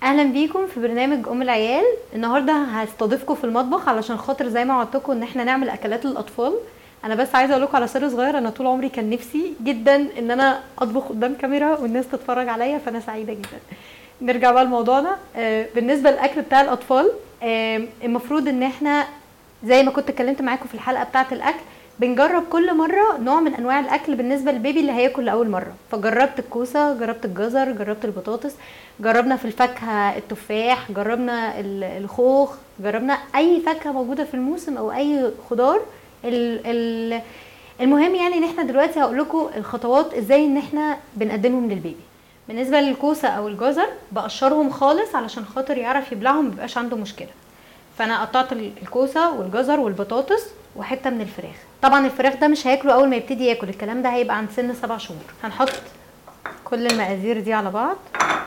اهلا بيكم في برنامج ام العيال النهارده هستضيفكم في المطبخ علشان خاطر زي ما وعدتكم ان احنا نعمل اكلات للاطفال انا بس عايزه اقول لكم على سر صغير انا طول عمري كان نفسي جدا ان انا اطبخ قدام كاميرا والناس تتفرج عليا فانا سعيده جدا نرجع بقى لموضوعنا آه، بالنسبه للاكل بتاع الاطفال آه، المفروض ان احنا زي ما كنت اتكلمت معاكم في الحلقه بتاعه الاكل بنجرب كل مره نوع من انواع الاكل بالنسبه للبيبي اللي هياكل لاول مره فجربت الكوسه جربت الجزر جربت البطاطس جربنا في الفاكهه التفاح جربنا ال- الخوخ جربنا اي فاكهه موجوده في الموسم او اي خضار ال ال المهم يعني ان احنا دلوقتي هقول لكم الخطوات ازاي ان احنا بنقدمهم للبيبي بالنسبه للكوسه او الجزر بقشرهم خالص علشان خاطر يعرف يبلعهم مبيبقاش عنده مشكله فانا قطعت ال- الكوسه والجزر والبطاطس وحته من الفراخ طبعا الفراخ ده مش هياكله اول ما يبتدي ياكل الكلام ده هيبقى عند سن سبع شهور هنحط كل المقادير دي على بعض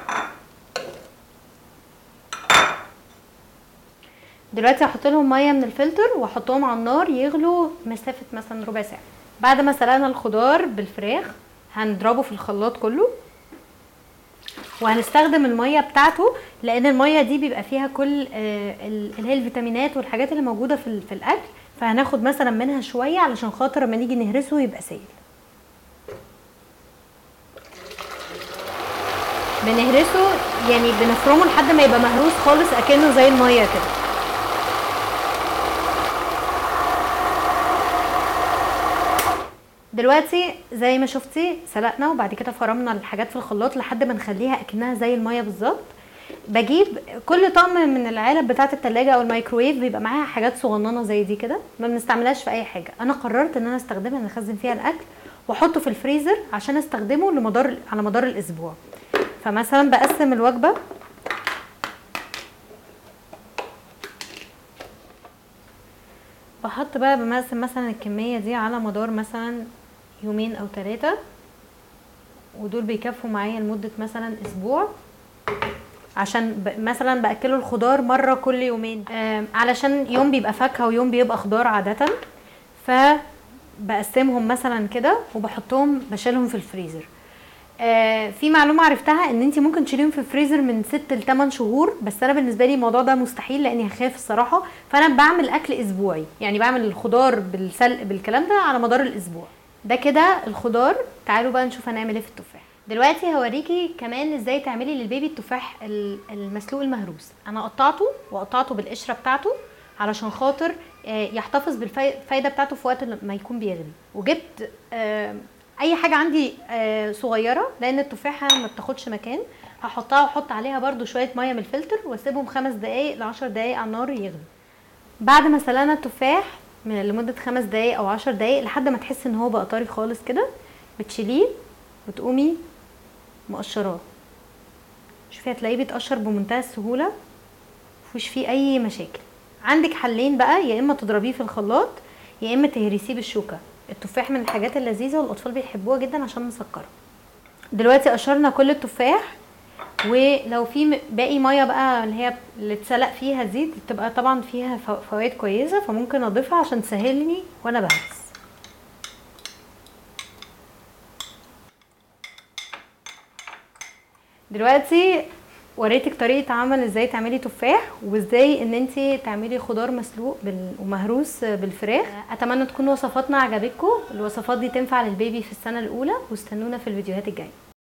دلوقتي هحط لهم ميه من الفلتر واحطهم على النار يغلوا مسافه مثلا ربع ساعه بعد ما سلقنا الخضار بالفراخ هنضربه في الخلاط كله وهنستخدم الميه بتاعته لان الميه دي بيبقى فيها كل آه، ال- اللي هي الفيتامينات والحاجات اللي موجوده في ال- في الاكل فهناخد مثلا منها شويه علشان خاطر لما نيجي نهرسه يبقى سائل بنهرسه يعني بنفرمه لحد ما يبقى مهروس خالص اكنه زي الميه كده دلوقتي زي ما شفتي سلقنا وبعد كده فرمنا الحاجات في الخلاط لحد ما نخليها اكنها زي الميه بالظبط بجيب كل طقم من العلب بتاعه التلاجة او الميكرويف بيبقى معاها حاجات صغننه زي دي كده ما بنستعملهاش في اي حاجه انا قررت ان انا استخدمها ان اخزن فيها الاكل واحطه في الفريزر عشان استخدمه لمدار على مدار الاسبوع فمثلا بقسم الوجبه بحط بقى بمقسم مثلا الكمية دي على مدار مثلا يومين او ثلاثة ودول بيكفوا معايا لمدة مثلا اسبوع عشان ب... مثلا باكله الخضار مره كل يومين آم، علشان يوم بيبقى فاكهه ويوم بيبقى خضار عاده فبقسمهم مثلا كده وبحطهم بشيلهم في الفريزر آه، في معلومه عرفتها ان انت ممكن تشيليهم في الفريزر من 6 ل 8 شهور بس انا بالنسبه لي الموضوع ده مستحيل لاني هخاف الصراحه فانا بعمل اكل اسبوعي يعني بعمل الخضار بالسلق بالكلام ده على مدار الاسبوع ده كده الخضار تعالوا بقى نشوف هنعمل ايه في التفاح دلوقتي هوريكي كمان ازاي تعملي للبيبي التفاح ال- المسلوق المهروس انا قطعته وقطعته بالقشره بتاعته علشان خاطر آه، يحتفظ بالفايده بتاعته في وقت ما يكون بيغلي وجبت آه، اي حاجه عندي آه، صغيره لان التفاحه ما بتاخدش مكان هحطها واحط عليها برده شويه ميه من الفلتر واسيبهم خمس دقايق لعشر دقايق على النار يغلوا بعد ما سلقنا التفاح من لمده خمس دقايق او عشر دقايق لحد ما تحس ان هو بقى طري خالص كده بتشيليه وتقومي مقشراه شوفي هتلاقيه بيتقشر بمنتهى السهوله مفيش فيه اي مشاكل عندك حلين بقى يا اما تضربيه في الخلاط يا اما تهرسيه بالشوكه التفاح من الحاجات اللذيذه والاطفال بيحبوها جدا عشان مسكره دلوقتي قشرنا كل التفاح ولو في م- باقي ميه بقى اللي هي اللي اتسلق فيها دي بتبقى طبعا فيها ف- فوائد كويسه فممكن اضيفها عشان تسهلني وانا بهرس دلوقتي وريتك طريقه عمل ازاي تعملي تفاح وازاي ان انت تعملي خضار مسلوق بال... ومهروس بالفراخ اتمنى تكون وصفاتنا عجبتكم الوصفات دي تنفع للبيبي في السنه الاولى واستنونا في الفيديوهات الجايه